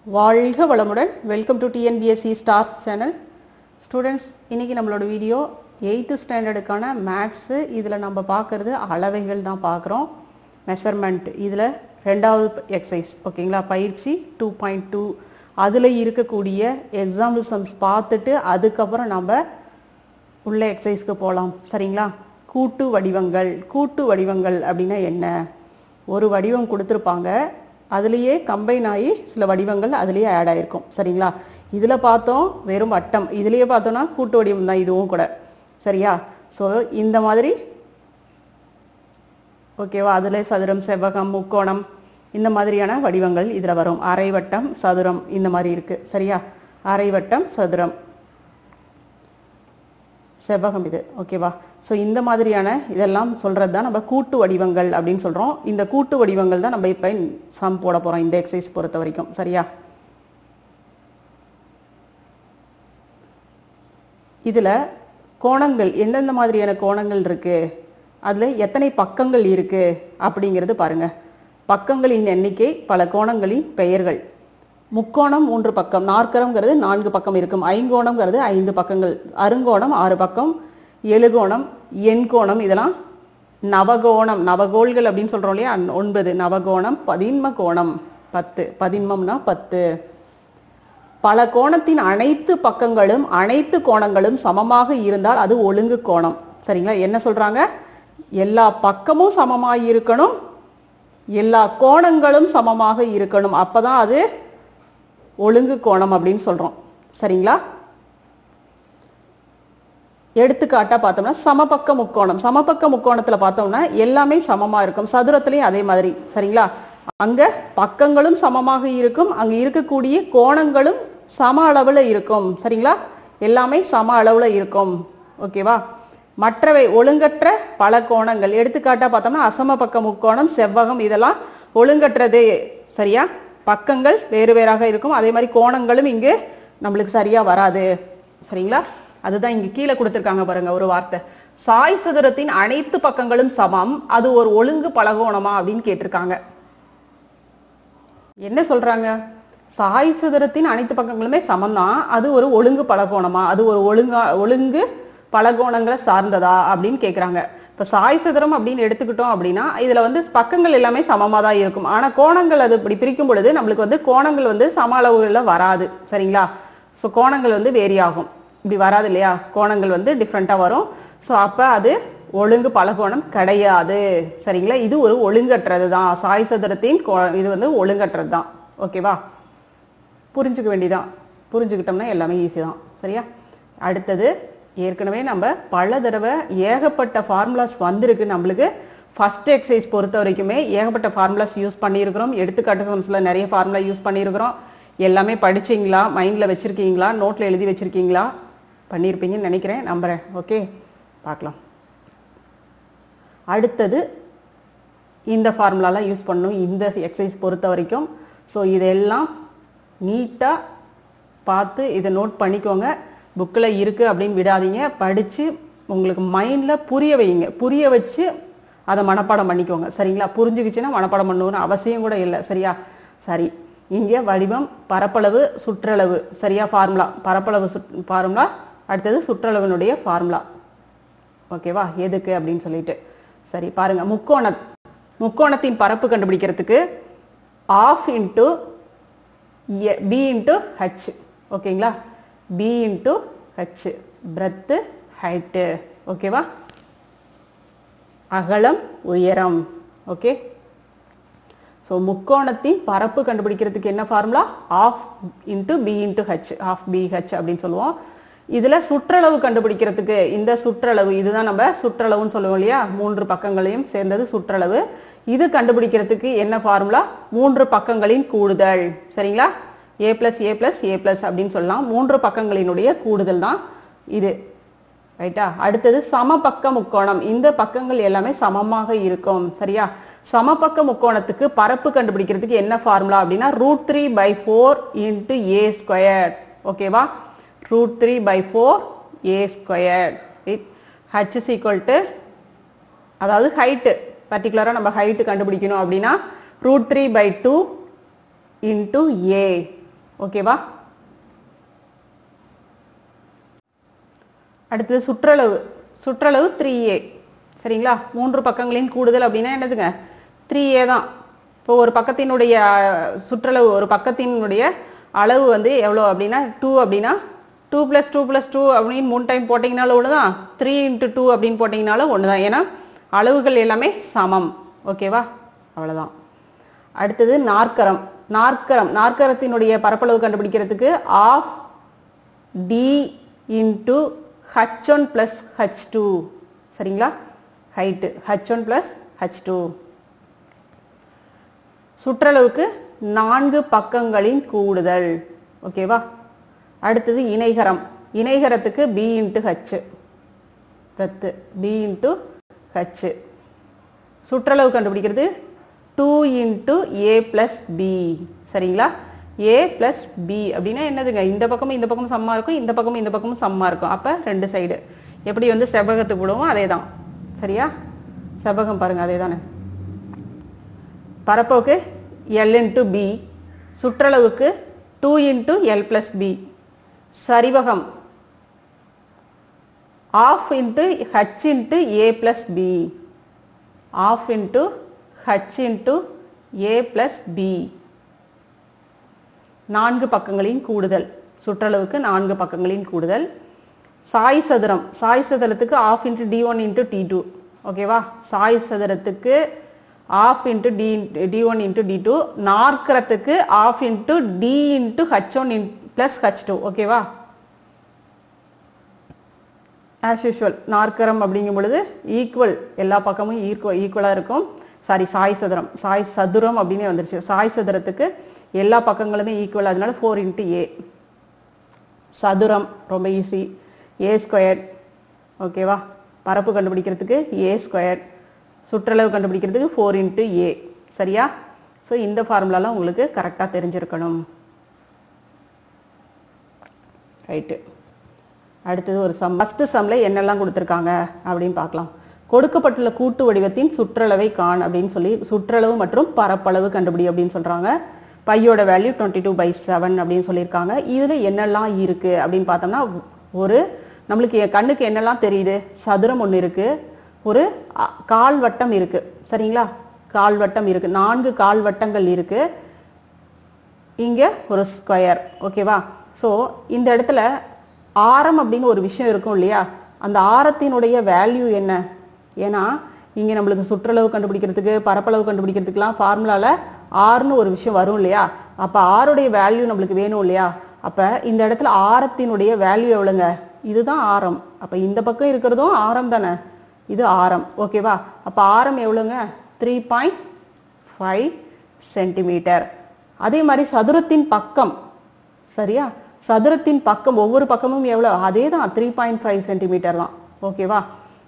வாழ்க வளமுடன் welcome to TNPSC stars channel students இன்னைக்கு நம்மளோட வீடியோ எயித்து ஸ்டாண்டர்டுக்கான மேக்ஸு இதில் நம்ம பார்க்குறது அளவைகள் தான் பார்க்குறோம் மெஷர்மெண்ட் இதில் ரெண்டாவது எக்ஸசைஸ் ஓகேங்களா பயிற்சி டூ பாயிண்ட் டூ அதில் இருக்கக்கூடிய எக்ஸாம்பிள் சம்ஸ் பார்த்துட்டு அதுக்கப்புறம் நம்ம உள்ள எக்ஸசைஸ்க்கு போகலாம் சரிங்களா கூட்டு வடிவங்கள் கூட்டு வடிவங்கள் அப்படின்னா என்ன ஒரு வடிவம் கொடுத்துருப்பாங்க அதுலேயே கம்பைன் ஆகி சில வடிவங்கள் அதுலேயே ஆட் ஆயிருக்கும் சரிங்களா இதில் பார்த்தோம் வெறும் வட்டம் இதுலேயே பார்த்தோம்னா கூட்டு வடிவம் தான் இதுவும் கூட சரியா ஸோ இந்த மாதிரி ஓகேவா அதில் சதுரம் செவ்வகம் முக்கோணம் இந்த மாதிரியான வடிவங்கள் இதில் வரும் அரை வட்டம் சதுரம் இந்த மாதிரி இருக்குது சரியா அரை வட்டம் சதுரம் செவ்வகம் இது ஓகேவா ஸோ இந்த மாதிரியான இதெல்லாம் சொல்கிறது தான் நம்ம கூட்டு வடிவங்கள் அப்படின்னு சொல்கிறோம் இந்த கூட்டு வடிவங்கள் தான் நம்ம இப்போ சம் போட போகிறோம் இந்த எக்ஸசைஸ் பொறுத்த வரைக்கும் சரியா இதில் கோணங்கள் எந்தெந்த மாதிரியான கோணங்கள் இருக்குது அதில் எத்தனை பக்கங்கள் இருக்குது அப்படிங்கிறது பாருங்கள் பக்கங்களின் எண்ணிக்கை பல கோணங்களின் பெயர்கள் முக்கோணம் மூன்று பக்கம் நாற்கரம்ங்கிறது நான்கு பக்கம் இருக்கும் ஐங்கோணம்ங்கிறது ஐந்து பக்கங்கள் அருங்கோணம் ஆறு பக்கம் எழுகோணம் எண்கோணம் இதெல்லாம் நவகோணம் நவகோள்கள் அப்படின்னு சொல்றோம் இல்லையா ஒன்பது நவகோணம் பதின்ம கோணம் பத்து பதின்மம்னா பத்து பல கோணத்தின் அனைத்து பக்கங்களும் அனைத்து கோணங்களும் சமமாக இருந்தால் அது ஒழுங்கு கோணம் சரிங்களா என்ன சொல்றாங்க எல்லா பக்கமும் சமமாக இருக்கணும் எல்லா கோணங்களும் சமமாக இருக்கணும் அப்பதான் அது ஒழுங்கு கோணம் அப்படின்னு சொல்றோம் சரிங்களா எடுத்துக்காட்டா பார்த்தோம்னா சமபக்க முக்கோணம் சமபக்க முக்கோணத்துல பார்த்தோம்னா எல்லாமே சமமா இருக்கும் சதுரத்திலையும் அதே மாதிரி சரிங்களா அங்க பக்கங்களும் சமமாக இருக்கும் அங்க இருக்கக்கூடிய கோணங்களும் சம அளவுல இருக்கும் சரிங்களா எல்லாமே சம அளவுல இருக்கும் ஓகேவா மற்றவை ஒழுங்கற்ற பல கோணங்கள் எடுத்துக்காட்டா பார்த்தோம்னா அசம பக்க முக்கோணம் செவ்வகம் இதெல்லாம் ஒழுங்கற்றது சரியா பக்கங்கள் வேறு வேறாக இருக்கும் அதே மாதிரி கோணங்களும் இங்கு நம்மளுக்கு சரியா வராது சரிங்களா அதுதான் இங்க கீழே கொடுத்திருக்காங்க பாருங்க ஒரு வார்த்தை சாய் சதுரத்தின் அனைத்து பக்கங்களும் சமம் அது ஒரு ஒழுங்கு பலகோணமா அப்படின்னு கேட்டிருக்காங்க என்ன சொல்றாங்க சாய் சதுரத்தின் அனைத்து பக்கங்களுமே சமம் தான் அது ஒரு ஒழுங்கு பலகோணமா அது ஒரு ஒழுங்கா ஒழுங்கு பலகோணங்களை சார்ந்ததா அப்படின்னு கேக்குறாங்க இப்ப சாய் சதுரம் அப்படின்னு எடுத்துக்கிட்டோம் அப்படின்னா இதுல வந்து பக்கங்கள் எல்லாமே சமமா தான் இருக்கும் ஆனா கோணங்கள் அது இப்படி பிரிக்கும் பொழுது நம்மளுக்கு வந்து கோணங்கள் வந்து சம அளவுகள்ல வராது சரிங்களா ஸோ கோணங்கள் வந்து வேரி ஆகும் இப்படி வராது இல்லையா கோணங்கள் வந்து டிஃப்ரெண்டா வரும் ஸோ அப்ப அது ஒழுங்கு பலகோணம் கிடையாது சரிங்களா இது ஒரு ஒழுங்கற்றது தான் சாய் சதுரத்தின் கோ- இது வந்து ஒழுங்கற்றது தான் ஓகேவா புரிஞ்சுக்க வேண்டியதான் புரிஞ்சுக்கிட்டோம்னா எல்லாமே ஈஸி தான் சரியா அடுத்தது ஏற்கனவே நம்ம பல தடவை ஏகப்பட்ட ஃபார்முலாஸ் வந்திருக்கு நம்மளுக்கு ஃபர்ஸ்ட் எக்ஸசைஸ் பொறுத்த வரைக்குமே ஏகப்பட்ட ஃபார்முலாஸ் யூஸ் பண்ணியிருக்கிறோம் எடுத்துக்காட்டு சம்ஸ்ல நிறைய ஃபார்முலா யூஸ் பண்ணியிருக்கிறோம் எல்லாமே படிச்சீங்களா மைண்டில் வச்சிருக்கீங்களா நோட்டில் எழுதி வச்சிருக்கீங்களா பண்ணியிருப்பீங்கன்னு நினைக்கிறேன் நம்புறேன் ஓகே பார்க்கலாம் அடுத்தது இந்த ஃபார்முலாலாம் யூஸ் பண்ணணும் இந்த எக்ஸசைஸ் பொறுத்த வரைக்கும் ஸோ இதெல்லாம் நீட்டாக பார்த்து இதை நோட் பண்ணிக்கோங்க புக்கில் இருக்குது அப்படின்னு விடாதீங்க படித்து உங்களுக்கு மைண்டில் புரிய வைங்க புரிய வச்சு அதை மனப்பாடம் பண்ணிக்கோங்க சரிங்களா புரிஞ்சுக்கிச்சுன்னா மனப்பாடம் பண்ணணும்னு அவசியம் கூட இல்லை சரியா சரி இங்கே வடிவம் பரப்பளவு சுற்றளவு சரியா ஃபார்முலா பரப்பளவு சுட் ஃபார்முலா அடுத்தது சுற்றளவினுடைய ஃபார்முலா ஓகேவா எதுக்கு அப்படின்னு சொல்லிட்டு சரி பாருங்க முக்கோண முக்கோணத்தின் பரப்பு கண்டுபிடிக்கிறதுக்கு half into B into H ஓகேங்களா B into H breadth height ஓகேவா அகலம் உயரம் ஓகே ஸோ முக்கோணத்தின் பரப்பு கண்டுபிடிக்கிறதுக்கு என்ன formula half into B into H half B H அப்படின்னு சொல்லுவோம் இதுல சுற்றளவு கண்டுபிடிக்கிறதுக்கு இந்த சுற்றளவு இதுதான் நம்ம சுற்றளவுன்னு சொல்லுவோம் இல்லையா மூன்று பக்கங்களையும் சேர்ந்தது சுற்றளவு இது கண்டுபிடிக்கிறதுக்கு என்ன ஃபார்முலா மூன்று பக்கங்களின் கூடுதல் சரிங்களா A plus A plus A plus அப்படின்னு சொல்லலாம் மூன்று பக்கங்களினுடைய கூடுதல் தான் இது ரைட்டா அடுத்தது சமபக்க முக்கோணம் இந்த பக்கங்கள் எல்லாமே சமமாக இருக்கும் சரியா சமபக்க முக்கோணத்துக்கு பரப்பு கண்டுபிடிக்கிறதுக்கு என்ன ஃபார்முலா அப்படின்னா root three by four into A square ஓகேவா root three by four A square H is equal to அதாவது ஹைட்டு பர்டிகுலராக நம்ம ஹைட்டு கண்டுபிடிக்கணும் அப்படின்னா root three by two into A ஓகேவா அடுத்தது சுற்றளவு சுற்றளவு த்ரீ ஏ சரிங்களா மூன்று பக்கங்களின் கூடுதல் அப்படின்னா என்னதுங்க த்ரீ ஏ தான் இப்போ ஒரு பக்கத்தினுடைய அஹ், சுற்றளவு ஒரு பக்கத்தினுடைய அளவு வந்து எவ்வளோ அப்படின்னா டூ அப்படின்னா two plus two plus two அப்படின்னு மூணு டைம் போட்டிங்கனாலும் ஒன்று தான் த்ரீ இன்ட்டு டூ அப்படின்னு போட்டிங்கனாலும் ஒன்று தான் ஏன்னா அளவுகள் எல்லாமே சமம் ஓகேவா அவ்வளோதான் அடுத்தது நாற்கரம் நாற்கரம் நாற்கரத்தினுடைய பரப்பளவு கண்டுபிடிக்கிறதுக்கு half D into H one plus H two சரிங்களா height H one plus H two சுற்றளவுக்கு நான்கு பக்கங்களின் கூடுதல் ஓகேவா அடுத்தது இணைகரம் இணைகரத்துக்கு பி இன்ட்டு ஹச் ரத்து பி இன்ட்டு ஹச் சுற்றளவு கண்டுபிடிக்கிறது two into A plus B சரிங்களா ஏ ப்ளஸ் பி அப்படின்னா என்னதுங்க இந்த பக்கமும் இந்த பக்கமும் சம்மா இருக்கும் இந்த பக்கமும் இந்த பக்கமும் சம்மா இருக்கும் அப்போ ரெண்டு சைடு எப்படி வந்து செவ்வகத்துக்கு விடுவோம் அதே தான் சரியா செவ்வகம் பாருங்க அதே தானே பரப்பளவுக்கு எல் இன்ட்டு பி சுற்றளவுக்கு two into L plus B சரிவகம் half into H into A plus B half into H into A plus B நான்கு பக்கங்களின் கூடுதல் சுற்றளவுக்கு நான்கு பக்கங்களின் கூடுதல் சாய் சதுரம் சாய் சதுரத்துக்கு half into D one into D two ஓகேவா சாய் சதுரத்துக்கு half into D D one into D two நாற்கரத்துக்கு half into D into H one in plus H two ஓகேவா ஆஸ் யூஷுவல் நாற்கரம் அப்படிங்கும் பொழுது ஈக்குவல் எல்லா பக்கமும் ஈக்குவல் ஈக்குவலாக இருக்கும் சாரி சாய் சதுரம் சாய் சதுரம் அப்படின்னு வந்துருச்சு சாய் சதுரத்துக்கு எல்லா பக்கங்களுமே ஈக்குவல் அதனால ஃபோர் இன்ட்டு ஏ சதுரம் ரொம்ப ஈஸி ஏ ஸ்கொயர் ஓகேவா பரப்பு கண்டுபிடிக்கிறதுக்கு ஏ ஸ்கொயர் சுற்றளவு கண்டுபிடிக்கிறதுக்கு ஃபோர் இன்ட்டு ஏ சரியா ஸோ இந்த ஃபார்முலாலாம் உங்களுக்கு கரெக்டாக தெரிஞ்சிருக்கணும் ரைட்டு அடுத்தது ஒரு சம் ஃபர்ஸ்ட் சம்ல என்னெல்லாம் கொடுத்துருக்காங்க அப்படின்னு பார்க்கலாம் கொடுக்கப்பட்டுள்ள கூட்டு வடிவத்தின் சுற்றளவை காண் அப்படின்னு சொல்லி சுற்றளவு மற்றும் பரப்பளவு கண்டுபிடி அப்படின்னு சொல்றாங்க பையோட value twenty two by seven அப்படின்னு சொல்லியிருக்காங்க இதுல என்னெல்லாம் இருக்கு அப்படின்னு பார்த்தோம்னா ஒரு நம்மளுக்கு என் கண்ணுக்கு என்னெல்லாம் தெரியுது சதுரம் ஒன்று இருக்கு ஒரு அ, கால்வட்டம் இருக்கு சரிங்களா கால்வட்டம் இருக்கு நான்கு கால்வட்டங்கள் இருக்கு இங்க ஒரு ஸ்கொயர் ஓகேவா ஸோ இந்த இடத்துல ஆரம் அப்படின்னு ஒரு விஷயம் இருக்கும் இல்லையா அந்த ஆரத்தினுடைய வேல்யூ என்ன ஏன்னா இங்க நம்மளுக்கு சுற்றளவு கண்டுபிடிக்கிறதுக்கு பரப்பளவு கண்டுபிடிக்கிறதுக்குலாம் ஃபார்முலால ஆறுன்னு ஒரு விஷயம் வரும் இல்லையா அப்ப ஆருடைய வேல்யூ நம்மளுக்கு வேணும் இல்லையா அப்ப இந்த இடத்துல ஆரத்தினுடைய வேல்யூ எவ்வளவுங்க இதுதான் ஆரம் அப்ப இந்த பக்கம் இருக்கிறதும் ஆரம் தானே இது ஆரம் ஓகேவா அப்ப ஆரம் எவ்வளவுங்க த்ரீ பாயிண்ட் ஃபைவ் சென்டிமீட்டர் அதே மாதிரி சதுரத்தின் பக்கம் சரியா சதுரத்தின் பக்கம் ஒவ்வொரு பக்கமும் எவ்வளவு அதே தான் த்ரீ பாயிண்ட் ஃபைவ் சென்டிமீட்டர் தான் ஓகேவா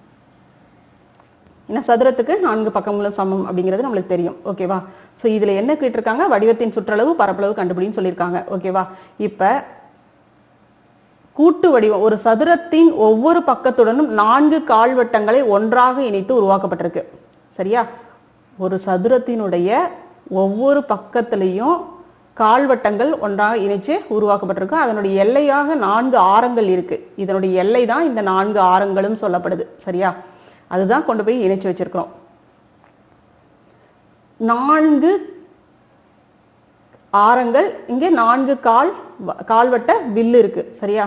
ஏன்னா சதுரத்துக்கு நான்கு பக்கங்களும் சமம் அப்படிங்கிறது நம்மளுக்கு தெரியும் ஓகேவா ஸோ இதுல என்ன கேட்டிருக்காங்க வடிவத்தின் சுற்றளவு பரப்பளவு கண்டுபிடின்னு சொல்லியிருக்காங்க ஓகேவா இப்ப கூட்டு வடிவம் ஒரு சதுரத்தின் ஒவ்வொரு பக்கத்துடனும் நான்கு கால்வட்டங்களை ஒன்றாக இணைத்து உருவாக்கப்பட்டிருக்கு சரியா ஒரு சதுரத்தினுடைய ஒவ்வொரு பக்கத்திலையும் கால்வட்டங்கள் ஒன்றாக இணைச்சு உருவாக்கப்பட்டிருக்கு அதனுடைய எல்லையாக நான்கு ஆரங்கள் இருக்கு இதனுடைய எல்லை தான் இந்த நான்கு ஆரங்களும் சொல்லப்படுது சரியா அதுதான் கொண்டு போய் இணைச்சு வச்சிருக்கிறோம் நான்கு ஆரங்கள் இங்கே நான்கு கால் கால்வட்ட வில்லு இருக்கு சரியா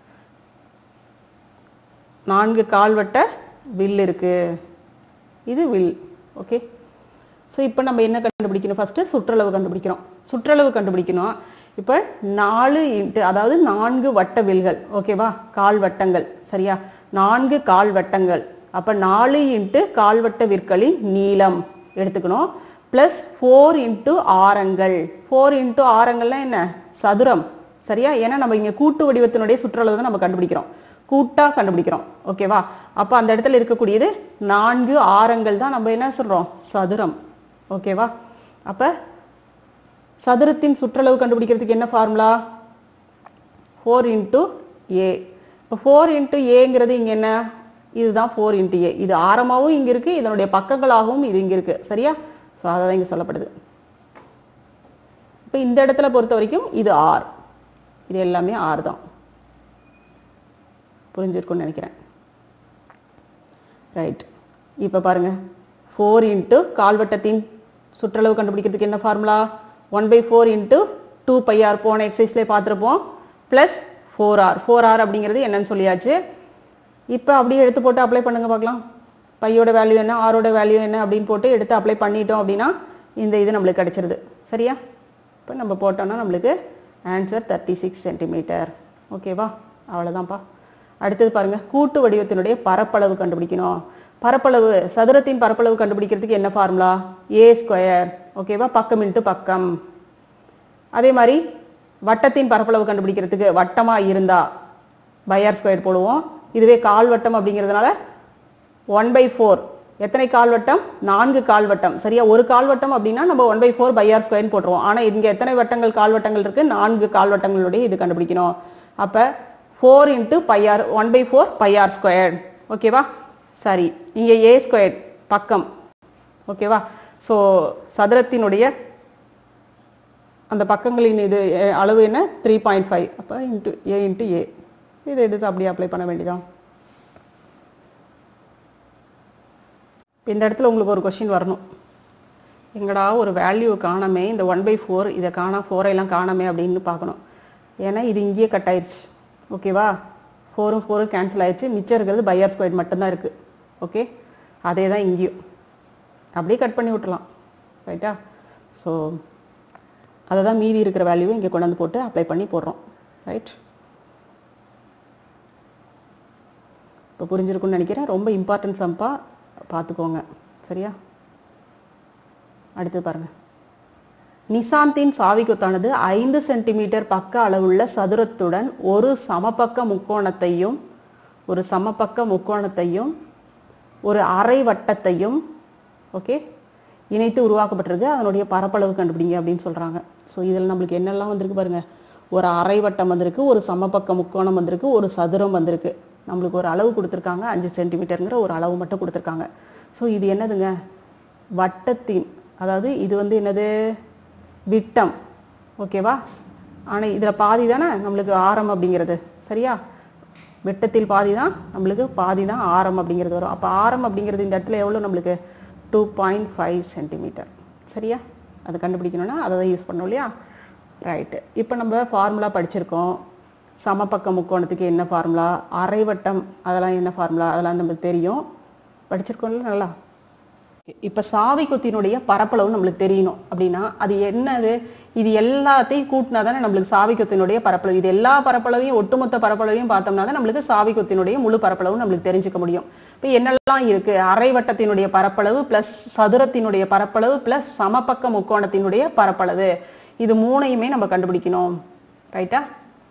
நான்கு கால்வட்ட வில் இருக்கு இது வில் ஓகே ஸோ இப்போ நம்ம என்ன கண்டுபிடிக்கணும் ஃபர்ஸ்ட் சுற்றளவு கண்டுபிடிக்கிறோம் சுற்றளவு கண்டுபிடிக்கணும் இப்போ நாலு இன்ட்டு அதாவது நான்கு வட்ட வில்கள் ஓகேவா கால் வட்டங்கள் சரியா நான்கு கால் வட்டங்கள் அப்போ நாலு இன்ட்டு கால்வட்ட விற்களின் நீளம் எடுத்துக்கணும் ப்ளஸ் ஃபோர் இன்ட்டு ஆரங்கள் ஃபோர் இன்ட்டு ஆரங்கள்லாம் என்ன சதுரம் சரியா ஏன்னா நம்ம இங்கே கூட்டு வடிவத்தினுடைய சுற்றளவு தான் நம்ம கண்டுபிடிக்கிறோம் கூட்டா கண்டுபிடிக்கிறோம் ஓகேவா அப்போ அந்த இடத்துல இருக்கக்கூடியது நான்கு ஆரங்கள் தான் நம்ம என்ன சொல்றோம் சதுரம் ஓகேவா அப்ப சதுரத்தின் சுற்றளவு கண்டுபிடிக்கிறதுக்கு என்ன ஃபார்முலா ஃபோர் இன்ட்டு ஏ இப்போ ஃபோர் இன்ட்டு ஏங்கிறது இங்கே என்ன இதுதான் ஃபோர் இன்ட்டு ஏ இது ஆரமாகவும் இங்கே இருக்கு இதனுடைய பக்கங்களாகவும் இது இங்கே இருக்கு சரியா ஸோ அதை தான் இங்கே சொல்லப்படுது இப்போ இந்த இடத்துல பொறுத்த வரைக்கும் இது ஆர் இது எல்லாமே ஆர் தான் புரிஞ்சிருக்கும்னு நினைக்கிறேன் ரைட் இப்போ பாருங்க ஃபோர் இன்ட்டு கால்வட்டத்தின் சுற்றளவு கண்டுபிடிக்கிறதுக்கு என்ன formula one by four into two pi R போன எக்ஸசைஸ்லேயே பார்த்துருப்போம் plus four R four R அப்படிங்கிறது என்னன்னு சொல்லியாச்சு இப்போ அப்படியே எடுத்து போட்டு அப்ளை பண்ணுங்க பார்க்கலாம் பையோட வேல்யூ என்ன ஆரோட வேல்யூ என்ன அப்படின்னு போட்டு எடுத்து அப்ளை பண்ணிட்டோம் அப்படின்னா இந்த இது நம்மளுக்கு கிடைச்சிருது சரியா இப்போ நம்ம போட்டோம்னா நம்மளுக்கு ஆன்சர் தேர்ட்டி சிக்ஸ் சென்டிமீட்டர் ஓகேவா அவ்வளோதான்ப்பா அடுத்தது பாருங்க கூட்டு வடிவத்தினுடைய பரப்பளவு கண்டுபிடிக்கணும் பரப்பளவு சதுரத்தின் பரப்பளவு கண்டுபிடிக்கிறதுக்கு என்ன ஃபார்முலா ஏ ஸ்கொயர் ஓகேவா பக்கம் இன்ட்டு பக்கம் அதே மாதிரி வட்டத்தின் பரப்பளவு கண்டுபிடிக்கிறதுக்கு வட்டமா இருந்தா பைஆர் ஸ்கொயர் போடுவோம் இதுவே கால் வட்டம் அப்படிங்கிறதுனால ஒன் பை ஃபோர் எத்தனை கால்வட்டம் நான்கு கால்வட்டம் சரியா ஒரு கால்வட்டம் அப்படின்னா நம்ம ஒன் பை ஃபோர் பைஆர் ஸ்கொயர்னு போட்டுருவோம் ஆனா இங்க எத்தனை வட்டங்கள் கால்வட்டங்கள் இருக்கு நான்கு கால்வட்டங்களுடைய இது கண்டுபிடிக்கணும் அப்ப four into pi R one by four pi R square ஓகேவா சரி இங்க ஏ ஸ்கொயர் பக்கம் ஓகேவா ஸோ சதுரத்தினுடைய அந்த பக்கங்களின் இது அஹ், அளவு என்ன த்ரீ பாயிண்ட் ஃபைவ் அப்போ இன்ட்டு ஏ இன்ட்டு ஏ இதை எடுத்து அப்படியே அப்ளை பண்ண வேண்டியதான் இப்ப இந்த இடத்துல உங்களுக்கு ஒரு கொஷின் வரணும் எங்கடா ஒரு வேல்யூ காணாமே இந்த ஒன் பை ஃபோர் இதை காணா ஃபோரை எல்லாம் காணாமே அப்படின்னு பார்க்கணும் ஏன்னா இது இங்கேயே கட் ஆயிருச்சு ஓகேவா ஃபோரும் ஃபோரும் கேன்சல் ஆயிடுச்சு மிச்சம் இருக்கிறது பையர் ஸ்கொயர் மட்டும்தான் இருக்குது ஓகே அதே தான் இங்கேயும் அப்படியே கட் பண்ணி விட்டுலாம் ரைட்டா ஸோ அதை தான் மீதி இருக்கிற வேல்யூவை இங்கே கொண்டு வந்து போட்டு அப்ளை பண்ணி போடுறோம் ரைட் இப்போ புரிஞ்சிருக்கும்னு நினைக்கிறேன் ரொம்ப இம்பார்ட்டன்ட் சம்பா பார்த்துக்கோங்க சரியா அடுத்து பாருங்க நிசாந்தின் சாவி கொத்தானது ஐந்து சென்டிமீட்டர் பக்க அளவுள்ள சதுரத்துடன் ஒரு சமபக்க முக்கோணத்தையும் ஒரு சமபக்க முக்கோணத்தையும் ஒரு அரை வட்டத்தையும் ஓகே இணைத்து உருவாக்கப்பட்டிருக்கு அதனுடைய பரப்பளவு கண்டுபிடிங்க அப்படின்னு சொல்றாங்க ஸோ இதில் நம்மளுக்கு என்னெல்லாம் வந்திருக்கு பாருங்க ஒரு அரை வட்டம் வந்திருக்கு ஒரு சமபக்க முக்கோணம் வந்திருக்கு ஒரு சதுரம் வந்திருக்கு நம்மளுக்கு ஒரு அளவு கொடுத்துருக்காங்க அஞ்சு சென்டிமீட்டருங்கிற ஒரு அளவு மட்டும் கொடுத்துருக்காங்க ஸோ இது என்னதுங்க வட்டத்தின் அதாவது இது வந்து என்னது விட்டம் ஓகேவா ஆனால் இதில் பாதி தானே நம்மளுக்கு ஆரம் அப்படிங்கிறது சரியா விட்டத்தில் பாதி தான் நம்மளுக்கு பாதி தான் ஆரம் அப்படிங்கிறது வரும் அப்போ ஆரம் அப்படிங்கிறது இந்த இடத்துல எவ்வளோ நம்மளுக்கு டூ பாயிண்ட் ஃபைவ் சென்டிமீட்டர் சரியா அதை கண்டுபிடிக்கணும்னா அதை தான் யூஸ் பண்ணோம் இல்லையா ரைட்டு இப்போ நம்ம ஃபார்முலா படிச்சிருக்கோம் சமபக்க முக்கோணத்துக்கு என்ன ஃபார்முலா அரைவட்டம் அதெல்லாம் என்ன ஃபார்முலா அதெல்லாம் நமக்கு தெரியும் படிச்சிருக்கோம்ல நல்லா இப்ப சாவி கொத்தினுடைய பரப்பளவு நம்மளுக்கு தெரியணும் அப்படின்னா அது என்னது இது எல்லாத்தையும் கூட்டினா தானே நம்மளுக்கு சாவி கொத்தினுடைய பரப்பளவு இது எல்லா பரப்பளவையும் ஒட்டுமொத்த பரப்பளவையும் பார்த்தோம்னா தான் நம்மளுக்கு சாவி கொத்தினுடைய முழு பரப்பளவு நம்மளுக்கு தெரிஞ்சுக்க முடியும் இப்போ என்னெல்லாம் இருக்கு அரை வட்டத்தினுடைய பரப்பளவு பிளஸ் சதுரத்தினுடைய பரப்பளவு பிளஸ் சமபக்க முக்கோணத்தினுடைய பரப்பளவு இது மூணையுமே நம்ம கண்டுபிடிக்கணும் ரைட்டா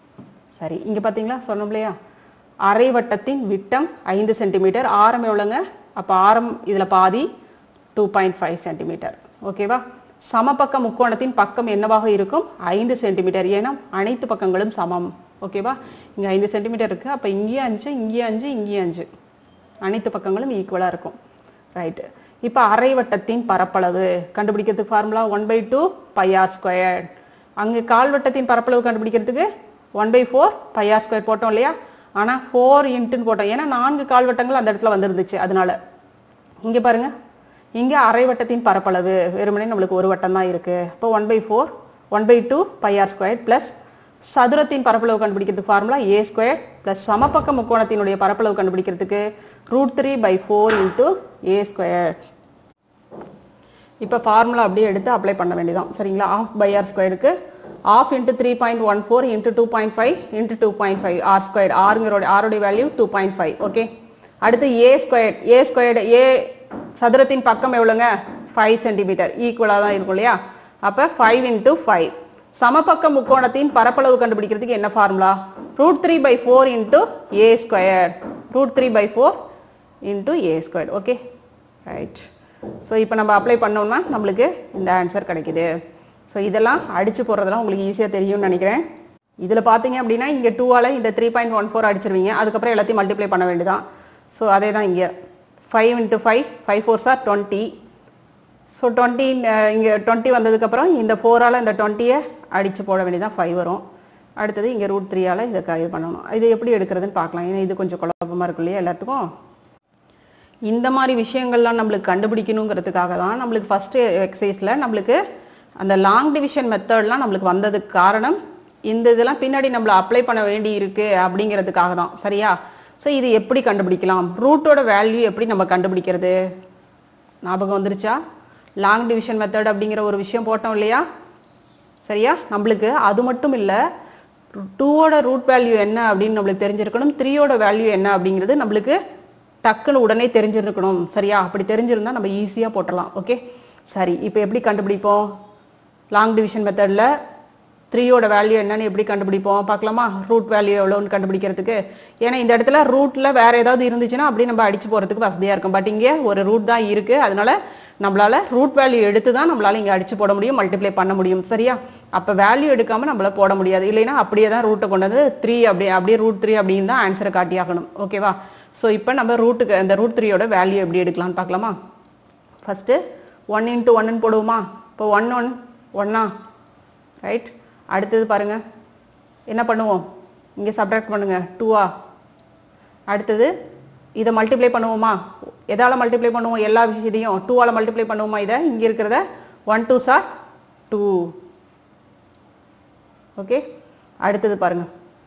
சரி இங்க பாத்தீங்களா சொன்னோம் இல்லையா அரை வட்டத்தின் விட்டம் ஐந்து சென்டிமீட்டர் ஆரம் எவ்வளோங்க அப்ப ஆரம் இதுல பாதி டூ பாயிண்ட் ஃபைவ் சென்டிமீட்டர் ஓகேவா சமபக்க முக்கோணத்தின் பக்கம் என்னவாக இருக்கும் ஐந்து சென்டிமீட்டர் ஏன்னா அனைத்து பக்கங்களும் சமம் ஓகேவா இங்க ஐந்து சென்டிமீட்டர் இருக்கு அப்ப இங்கேயும் அஞ்சு இங்கேயும் அஞ்சு இங்கேயும் அஞ்சு அனைத்து பக்கங்களும் ஈக்குவலா இருக்கும் ரைட்டு இப்போ அரை வட்டத்தின் பரப்பளவு கண்டுபிடிக்கிறதுக்கு formula one by two pi R square அங்கே கால்வட்டத்தின் பரப்பளவு கண்டுபிடிக்கிறதுக்கு one by four pi R square போட்டோம் இல்லையா ஆனால் ஃபோர் இன்ட்டுன்னு போட்டோம் ஏன்னா நான்கு கால்வட்டங்கள் அந்த இடத்துல வந்துருந்துச்சு அதனால இங்கே பாருங்க இங்கே அரை வட்டத்தின் பரப்பளவு வெறுமனே நம்மளுக்கு ஒரு வட்டம் தான் இருக்கு இப்போ one by four one by two pi R square plus சதுரத்தின் பரப்பளவு கண்டுபிடிக்கிறதுக்கு ஃபார்முலா ஏ ஸ்கொயர் பிளஸ் சமபக்க முக்கோணத்தினுடைய பரப்பளவு கண்டுபிடிக்கிறதுக்கு root three by four into A square இப்போ ஃபார்முலா அப்படியே எடுத்து அப்ளை பண்ண வேண்டியதான் சரிங்களா ஆஃப் பை ஆர் ஸ்கொயருக்கு half into three point one four into two point five into two point five R square ஆறுங்கிறோட ஆருடைய value two point five okay அடுத்து ஏ ஸ்கொயர் ஏ ஸ்கொயர்டு ஏ சதுரத்தின் பக்கம் எவ்வளோங்க ஃபைவ் சென்டிமீட்டர் ஈக்குவலாக தான் இருக்கும் இல்லையா அப்போ ஃபைவ் இன்ட்டு ஃபைவ் சமபக்க முக்கோணத்தின் பரப்பளவு கண்டுபிடிக்கிறதுக்கு என்ன formula root three by four into A square root three by four into A square okay right so இப்போ நம்ம அப்ளை பண்ணோம்னா நம்மளுக்கு இந்த ஆன்சர் கிடைக்குது ஸோ இதெல்லாம் அடிச்சு போடுறதெல்லாம் உங்களுக்கு ஈஸியாக தெரியும்னு நினைக்கிறேன் இதில் பார்த்தீங்க அப்படின்னா இங்கே டூவால் இந்த த்ரீ பாயிண்ட் ஒன் ஃபோர் அடிச்சிருவீங்க அதுக்கப்புறம் எல்லாத்தையும் மல்டிப்ளை பண்ண வேண்டியதான் ஸோ அதே தான் இங்கே five into five five four சார் டுவெண்ட்டி ஸோ டுவெண்ட்டி இங்கே டுவெண்ட்டி வந்ததுக்கப்புறம் இந்த ஃபோரால் இந்த டுவெண்ட்டியை அடித்து போட வேண்டியதான் ஃபைவ் வரும் அடுத்தது இங்கே ரூட் த்ரீயால் இதை க- இது பண்ணணும் இது எப்படி எடுக்கிறதுன்னு பார்க்கலாம் ஏன்னா இது கொஞ்சம் குழப்பமாக இருக்கும் இல்லையா எல்லாத்துக்கும் இந்த மாதிரி விஷயங்கள்லாம் நம்மளுக்கு கண்டுபிடிக்கணுங்கிறதுக்காக தான் நம்மளுக்கு ஃபஸ்ட்டு எக்ஸசைஸில் நம்மளுக்கு அந்த லாங் டிவிஷன் மெத்தட்லாம் நம்மளுக்கு வந்ததுக்கு காரணம் இந்த இதெல்லாம் பின்னாடி நம்மள அப்ளை பண்ண வேண்டி இருக்கு அப்படிங்கிறதுக்காக தான் சரியா ஸோ இது எப்படி கண்டுபிடிக்கலாம் ரூட்டோட வேல்யூ எப்படி நம்ம கண்டுபிடிக்கிறது ஞாபகம் வந்துருச்சா லாங் டிவிஷன் மெத்தட் அப்படிங்கிற ஒரு விஷயம் போட்டோம் இல்லையா சரியா நம்மளுக்கு அது மட்டும் இல்லை டூவோட ரூட் வேல்யூ என்ன அப்படின்னு நம்மளுக்கு தெரிஞ்சிருக்கணும் த்ரீயோட வேல்யூ என்ன அப்படிங்கிறது நம்மளுக்கு டக்குன்னு உடனே தெரிஞ்சிருக்கணும் சரியா அப்படி தெரிஞ்சிருந்தா நம்ம ஈஸியாக போட்டலாம் ஓகே சரி இப்போ எப்படி கண்டுபிடிப்போம் லாங் டிவிஷன் மெத்தடில் த்ரீயோட வேல்யூ என்னன்னு எப்படி கண்டுபிடிப்போம் பார்க்கலாமா ரூட் வேல்யூ எவ்வளோன்னு கண்டுபிடிக்கிறதுக்கு ஏன்னா இந்த இடத்துல ரூட்டில் வேற ஏதாவது இருந்துச்சுன்னா அப்படியே நம்ம அடிச்சு போகிறதுக்கு வசதியாக இருக்கும் பட் இங்கே ஒரு ரூட் தான் இருக்குது அதனால நம்மளால ரூட் வேல்யூ எடுத்து தான் நம்மளால இங்கே அடிச்சு போட முடியும் மல்டிப்ளை பண்ண முடியும் சரியா அப்போ வேல்யூ எடுக்காம நம்மளால போட முடியாது இல்லைன்னா அப்படியே தான் ரூட்டை கொண்டு வந்து த்ரீ அப்படியே அப்படியே ரூட் த்ரீ அப்படின்னு தான் ஆன்சரை காட்டியாகணும் ஓகேவா ஸோ இப்போ நம்ம ரூட்டுக்கு அந்த ரூட் த்ரீயோட வேல்யூ எப்படி எடுக்கலாம்னு பார்க்கலாமா ஃபஸ்ட்டு ஒன் இன்ட்டு ஒன்னு போடுவோமா இப்போ ஒன் ஒன் ஒன்னா ரைட் அடுத்தது பாருங்க என்ன பண்ணுவோம் இங்கே சப்ராக்ட் பண்ணுங்க டூவா அடுத்தது இதை மல்டிப்ளை பண்ணுவோமா எதால மல்டிப்ளை பண்ணுவோம் எல்லா விஷயத்தையும் டூவால் மல்டிப்ளை பண்ணுவோமா இதை இங்கே இருக்கிறத ஒன் டூ சார் டூ ஓகே அடுத்தது பாருங்க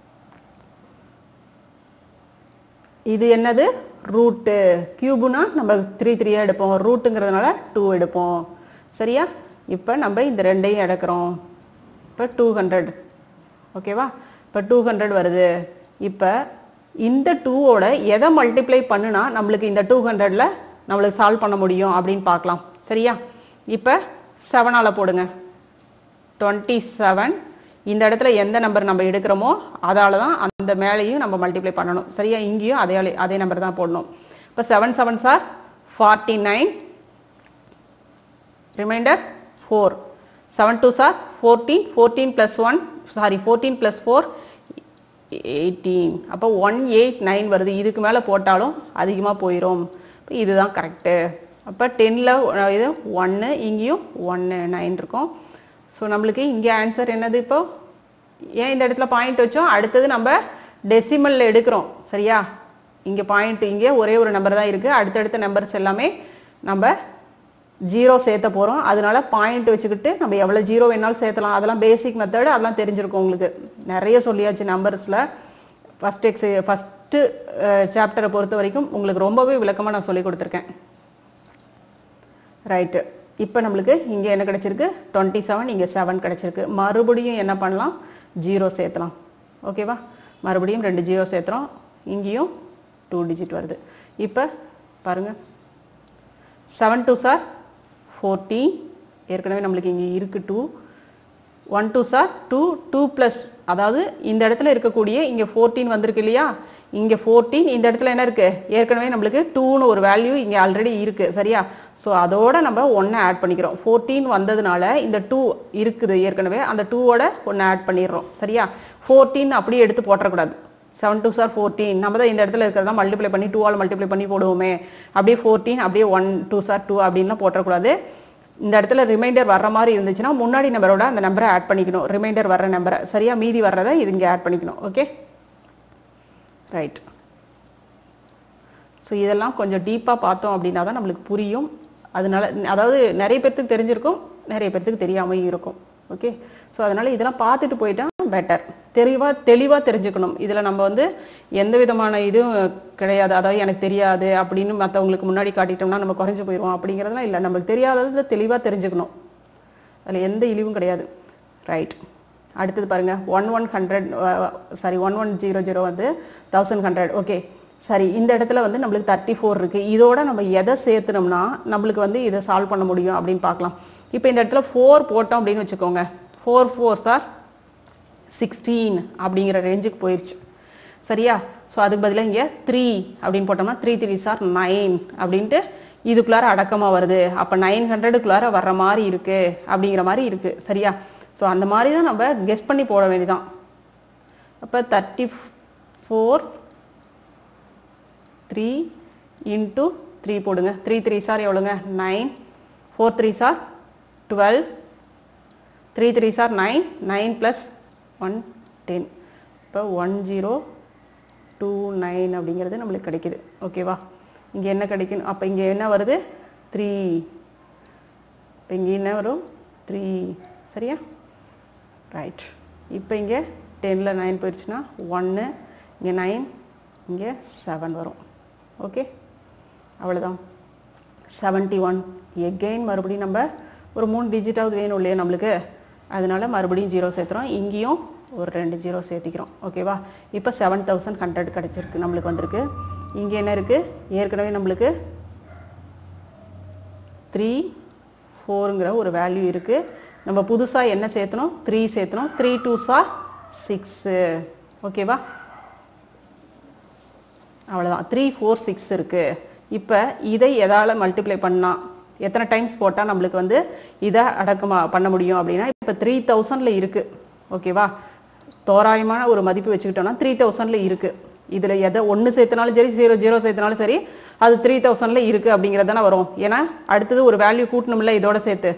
இது என்னது ரூட்டு கியூபுனா நம்ம த்ரீ த்ரீயாக எடுப்போம் ரூட்டுங்கிறதுனால டூ எடுப்போம் சரியா இப்போ நம்ம இந்த ரெண்டையும் எடுக்கிறோம் இப்போ டூ ஹண்ட்ரட் ஓகேவா இப்போ டூ ஹண்ட்ரட் வருது இப்போ இந்த டூவோட எதை மல்டிப்ளை பண்ணுனா நம்மளுக்கு இந்த டூ ஹண்ட்ரட்ல நம்மளுக்கு சால்வ் பண்ண முடியும் அப்படின்னு பார்க்கலாம் சரியா இப்போ செவனால் போடுங்க டுவெண்ட்டி செவன் இந்த இடத்துல எந்த நம்பர் நம்ம எடுக்கிறோமோ அதால தான் அந்த மேலேயும் நம்ம மல்டிப்ளை பண்ணணும் சரியா இங்கேயும் அதே ஆளு- அதே நம்பர் தான் போடணும் இப்போ செவன் செவன் சார் forty nine remainder four seven two சார் fourteen fourteen plus one sorry fourteen plus four eighteen அப்போ ஒன் எயிட் நைன் வருது இதுக்கு மேலே போட்டாலும் அதிகமாக போயிடும் இப்போ இதுதான் கரெக்டு அப்போ டென்னில் இது ஒன்று இங்கேயும் ஒன்று நைன் இருக்கும் ஸோ நம்மளுக்கு இங்கே ஆன்சர் என்னது இப்போ ஏன் இந்த இடத்துல பாயிண்ட் வச்சோம் அடுத்தது நம்ம டெசிமலில் எடுக்கிறோம் சரியா இங்கே பாயிண்ட் இங்கே ஒரே ஒரு நம்பர் தான் இருக்குது அடுத்தடுத்த நம்பர்ஸ் எல்லாமே நம்ம ஜீரோ சேர்த்த போகிறோம் அதனால பாயிண்ட் வச்சுக்கிட்டு நம்ம எவ்வளோ ஜீரோ வேணாலும் சேர்த்தலாம் அதெல்லாம் பேசிக் மெத்தடு அதெல்லாம் தெரிஞ்சிருக்கும் உங்களுக்கு நிறைய சொல்லியாச்சு நம்பர்ஸில் ஃபஸ்ட் எக்ஸ் ஃபஸ்ட்டு சாப்டரை பொறுத்த வரைக்கும் உங்களுக்கு ரொம்பவே விளக்கமாக நான் சொல்லி கொடுத்துருக்கேன் ரைட்டு இப்போ நம்மளுக்கு இங்கே என்ன கிடைச்சிருக்கு டுவெண்ட்டி செவன் இங்கே செவன் கிடைச்சிருக்கு மறுபடியும் என்ன பண்ணலாம் ஜீரோ சேர்த்தலாம் ஓகேவா மறுபடியும் ரெண்டு ஜீரோ சேர்த்துறோம் இங்கேயும் டூ டிஜிட் வருது இப்போ பாருங்கள் செவன் டூ சார் ஃபோர்டீன் ஏற்கனவே நம்மளுக்கு இங்கே இருக்கு டூ ஒன் டூ சார் டூ டூ ப்ளஸ் அதாவது இந்த இடத்துல இருக்கக்கூடிய இங்கே ஃபோர்டீன் வந்திருக்கு இல்லையா இங்கே ஃபோர்டீன் இந்த இடத்துல என்ன இருக்கு ஏற்கனவே நம்மளுக்கு டூன்னு ஒரு வேல்யூ இங்கே ஆல்ரெடி இருக்கு சரியா ஸோ அதோட நம்ம ஒன்றை ஆட் பண்ணிக்கிறோம் ஃபோர்டீன் வந்ததுனால இந்த டூ இருக்குது ஏற்கனவே அந்த டூவோட ஒன்று ஆட் பண்ணிடுறோம் சரியா ஃபோர்டீன் அப்படியே எடுத்து போட்டுறக்கூடாது செவன் டூ சார் ஃபோர்டீன் நம்ம தான் இந்த இடத்துல இருக்கிறதா மல்டிப்ளை பண்ணி டூவால் மல்டிப்ளை பண்ணி போடுவோமே அப்படியே ஃபோர்டீன் அப்படியே ஒன் டூ சார் டூ அப்படின்லாம் போட்டக்கூடாது இந்த இடத்துல ரிமைண்டர் வர்ற மாதிரி இருந்துச்சுன்னா முன்னாடி நம்பரோட அந்த நம்பரை ஆட் பண்ணிக்கணும் ரிமைண்டர் வர்ற நம்பரை சரியா மீதி வர்றதை இது இங்கே ஆட் பண்ணிக்கணும் ஓகே ரைட் ஸோ இதெல்லாம் கொஞ்சம் டீப்பாக பார்த்தோம் அப்படின்னா தான் நம்மளுக்கு புரியும் அதனால அதாவது நிறைய பேர்த்துக்கு தெரிஞ்சிருக்கும் நிறைய பேர்த்துக்கு தெரியாமல் இருக்கும் ஓகே ஸோ அதனால இதெல்லாம் பார்த்துட்டு போயிட்டா பெட்டர் தெளிவாக தெளிவாக தெரிஞ்சுக்கணும் இதில் நம்ம வந்து எந்த விதமான இதுவும் கிடையாது அதாவது எனக்கு தெரியாது அப்படின்னு மற்றவங்களுக்கு முன்னாடி காட்டிட்டோம்னா நம்ம குறைஞ்சு போயிடுவோம் அப்படிங்கிறதுலாம் இல்லை நம்மளுக்கு தெரியாதது தெளிவாக தெரிஞ்சுக்கணும் அதில் எந்த இழிவும் கிடையாது ரைட் அடுத்தது பாருங்க one one hundred sorry one one zero zero வந்து தௌசண்ட் ஹண்ட்ரட் ஓகே சரி இந்த இடத்துல வந்து நம்மளுக்கு தேர்ட்டி ஃபோர் இருக்கு இதோட நம்ம எதை சேர்த்துனோம்னா நம்மளுக்கு வந்து இதை சால்வ் பண்ண முடியும் அப்படின்னு பார்க்கலாம் இப்போ இந்த இடத்துல ஃபோர் போட்டோம் அப்படின்னு வச்சுக்கோங்க ஃபோர் ஃபோர் சார் சிக்ஸ்டீன் அப்படிங்கிற ரேஞ்சுக்கு போயிடுச்சு சரியா ஸோ அதுக்கு பதிலாக இங்கே த்ரீ அப்படின்னு போட்டோம்னா த்ரீ த்ரீ சார் நைன் அப்படின்ட்டு இதுக்குள்ளார அடக்கமாக வருது அப்போ நைன் ஹண்ட்ரடுக்குள்ளார வர்ற மாதிரி இருக்கு அப்படிங்கிற மாதிரி இருக்கு சரியா ஸோ அந்த மாதிரி தான் நம்ம கெஸ் பண்ணி போட வேண்டியதான் அப்போ thirty four three into three போடுங்க த்ரீ த்ரீ சார் எவ்வளோங்க நைன் ஃபோர் த்ரீ சார் டுவெல் த்ரீ த்ரீ சார் nine nine plus one ten இப்போ ஒன் ஜீரோ டூ நைன் அப்படிங்கிறது நம்மளுக்கு கிடைக்குது ஓகேவா இங்கே என்ன கிடைக்கும் அப்போ இங்கே என்ன வருது த்ரீ இப்போ இங்கே என்ன வரும் த்ரீ சரியா ரைட் இப்போ இங்கே டெனில் நைன் போயிடுச்சுன்னா ஒன்று இங்கே நைன் இங்கே செவன் வரும் ஓகே அவ்வளோதான் செவன்ட்டி ஒன் எகெயின் மறுபடியும் நம்ம ஒரு மூணு டிஜிட்டாவது வேணும் இல்லையா நம்மளுக்கு அதனால மறுபடியும் ஜீரோ சேர்த்துறோம் இங்கேயும் ஒரு ரெண்டு ஜீரோ சேர்த்திக்கிறோம் ஓகேவா இப்போ செவன் தௌசண்ட் ஹண்ட்ரட் கிடச்சிருக்கு நம்மளுக்கு வந்திருக்கு இங்கே என்ன இருக்குது ஏற்கனவே நம்மளுக்கு த்ரீ ஃபோருங்கிற ஒரு வேல்யூ இருக்குது நம்ம புதுசாக என்ன சேர்த்தணும் த்ரீ சேர்த்தணும் த்ரீ டூ சார் சிக்ஸு ஓகேவா அவ்வளோதான் த்ரீ ஃபோர் சிக்ஸ் இருக்குது இப்போ இதை எதால் மல்டிப்ளை பண்ணால் எத்தனை டைம்ஸ் போட்டால் நம்மளுக்கு வந்து இதை அடக்கமா பண்ண முடியும் அப்படின்னா இப்போ த்ரீ தௌசண்டில் இருக்குது ஓகேவா தோராயமான ஒரு மதிப்பு வச்சுக்கிட்டோம்னா த்ரீ தௌசண்டில் இருக்குது இதில் எதை ஒன்று சேர்த்தனாலும் சரி ஜீரோ ஜீரோ சேர்த்தனாலும் சரி அது த்ரீ தௌசண்டில் இருக்குது அப்படிங்கிறது தானே வரும் ஏன்னா அடுத்தது ஒரு வேல்யூ கூட்டணும்ல இதோட சேர்த்து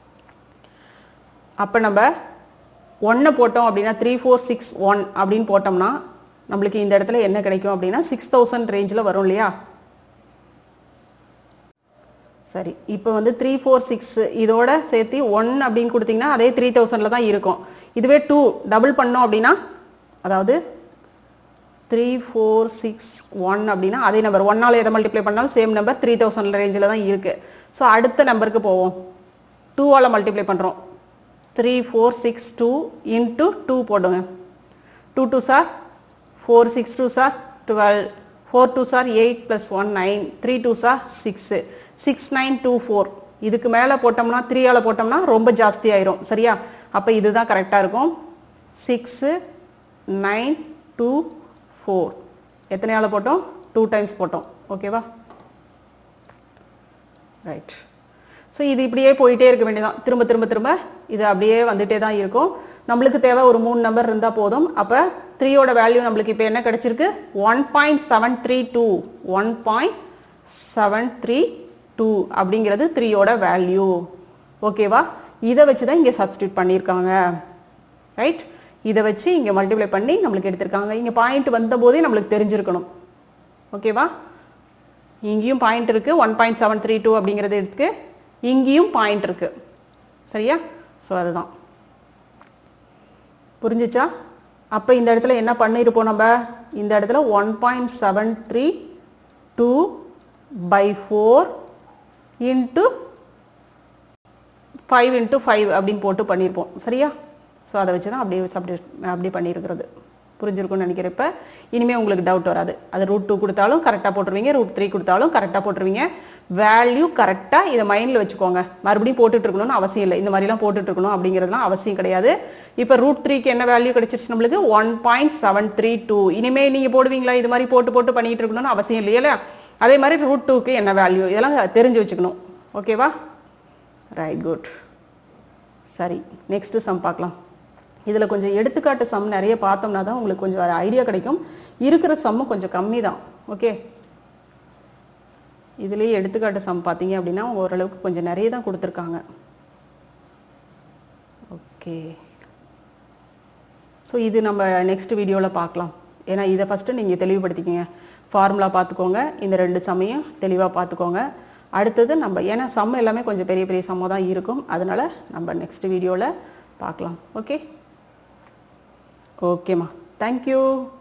அப்போ நம்ம ஒன்னை போட்டோம் அப்படின்னா த்ரீ ஃபோர் சிக்ஸ் ஒன் அப்படின்னு போட்டோம்னா நம்மளுக்கு இந்த இடத்துல என்ன கிடைக்கும் அப்படின்னா சிக்ஸ் தௌசண்ட் ரேஞ்சில் வரும் இல்லையா சரி இப்போ வந்து த்ரீ ஃபோர் சிக்ஸ் இதோட சேர்த்து ஒன் அப்படின்னு கொடுத்தீங்கன்னா அதே த்ரீ தௌசண்டில் தான் இருக்கும் இதுவே டூ டபுள் பண்ணோம் அப்படின்னா அதாவது த்ரீ ஃபோர் சிக்ஸ் ஒன் அப்படின்னா அதே நம்பர் ஒன்னால் எதை மல்டிப்ளை பண்ணாலும் சேம் நம்பர் த்ரீ தௌசண்ட் ரேஞ்சில் தான் இருக்குது ஸோ அடுத்த நம்பருக்கு போவோம் டூவால் மல்டிப்ளை பண்ணுறோம் three four six two into two போடுங்க டூ டூ சார் ஃபோர் சிக்ஸ் டூ சார் டுவெல் ஃபோர் டூ சார் eight plus one nine three two சார் six six nine two four இதுக்கு மேலே போட்டோம்னா த்ரீயால் போட்டோம்னா ரொம்ப ஜாஸ்தி ஆயிரும் சரியா அப்போ இதுதான் கரெக்டாக இருக்கும் சிக்ஸு நைன் டூ ஃபோர் எத்தனையால் போட்டோம் டூ டைம்ஸ் போட்டோம் ஓகேவா ரைட் ஸோ இது இப்படியே போயிட்டே இருக்க வேண்டியதான் திரும்ப திரும்ப திரும்ப இது அப்படியே வந்துட்டே தான் இருக்கும் நம்மளுக்கு தேவை ஒரு மூணு நம்பர் இருந்தால் போதும் அப்போ த்ரீயோட வேல்யூ நம்மளுக்கு இப்போ என்ன கிடைச்சிருக்கு one point seven three two one point seven three two அப்படிங்கிறது த்ரீயோட வேல்யூ ஓகேவா இதை வச்சு தான் இங்கே சப்ஸ்டியூட் பண்ணியிருக்காங்க ரைட் இதை வச்சு இங்கே மல்டிப்ளை பண்ணி நம்மளுக்கு எடுத்திருக்காங்க இங்கே பாயிண்ட் வந்த போதே நம்மளுக்கு தெரிஞ்சிருக்கணும் ஓகேவா இங்கேயும் பாயிண்ட் இருக்கு one point seven three two அப்படிங்கிறது இருக்கு இங்கேயும் பாயிண்ட் இருக்கு சரியா ஸோ அதுதான் புரிஞ்சுச்சா அப்போ இந்த இடத்துல என்ன பண்ணியிருப்போம் நம்ம இந்த இடத்துல one point seven three two by four into five into five அப்படின்னு போட்டு பண்ணியிருப்போம் சரியா ஸோ அதை வச்சு தான் அப்படியே சப்டி அப்படி பண்ணியிருக்கிறது புரிஞ்சிருக்கும்னு நினைக்கிறேன் இப்போ இனிமேல் உங்களுக்கு டவுட் வராது அது ரூட் டூ கொடுத்தாலும் கரெக்டாக போட்டுருவீங்க ரூட் த்ரீ கொடுத்தாலும் கரெக்டாக போட்டுருவீங்க வேல்யூ கரெக்டாக இதை மைண்டில் வச்சுக்கோங்க மறுபடியும் போட்டுட்டு இருக்கணும்னு அவசியம் இல்லை இந்த மாதிரிலாம் போட்டுட்டு இருக்கணும் அப்படிங்கிறதுலாம் அவசியம் கிடையாது இப்போ ரூட் த்ரீக்கு என்ன வேல்யூ கிடைச்சிருச்சு நம்மளுக்கு one point seven three two இனிமேல் நீங்கள் போடுவீங்களா இது மாதிரி போட்டு போட்டு பண்ணிட்டு இருக்கணும்னு அவசியம் இல்லையா அதே மாதிரி ரூட் டூக்கு என்ன வேல்யூ இதெல்லாம் தெரிஞ்சு வச்சுக்கணும் ஓகேவா ரைட் குட் சரி நெக்ஸ்ட் சம் பார்க்கலாம் இதில் கொஞ்சம் எடுத்துக்காட்டு சம் நிறைய பார்த்தோம்னா தான் உங்களுக்கு கொஞ்சம் ஐடியா கிடைக்கும் இருக்கிற சம்மும் கொஞ்சம் கம்மி தான் ஓகே இதுலேயே எடுத்துக்காட்டு சம் பார்த்தீங்க அப்படின்னா ஓரளவுக்கு கொஞ்சம் நிறைய தான் கொடுத்துருக்காங்க ஓகே ஸோ இது நம்ம நெக்ஸ்ட் வீடியோவில் பார்க்கலாம் ஏன்னா இதை ஃபஸ்ட்டு நீங்கள் தெளிவுபடுத்திக்கிங்க ஃபார்முலா பார்த்துக்கோங்க இந்த ரெண்டு சம்மையும் தெளிவாக பார்த்துக்கோங்க அடுத்தது நம்ம ஏன்னா சம் எல்லாமே கொஞ்சம் பெரிய பெரிய சம்மாக தான் இருக்கும் அதனால நம்ம நெக்ஸ்ட் வீடியோவில் பார்க்கலாம் ஓகே ஓகேம்மா தேங்க்யூ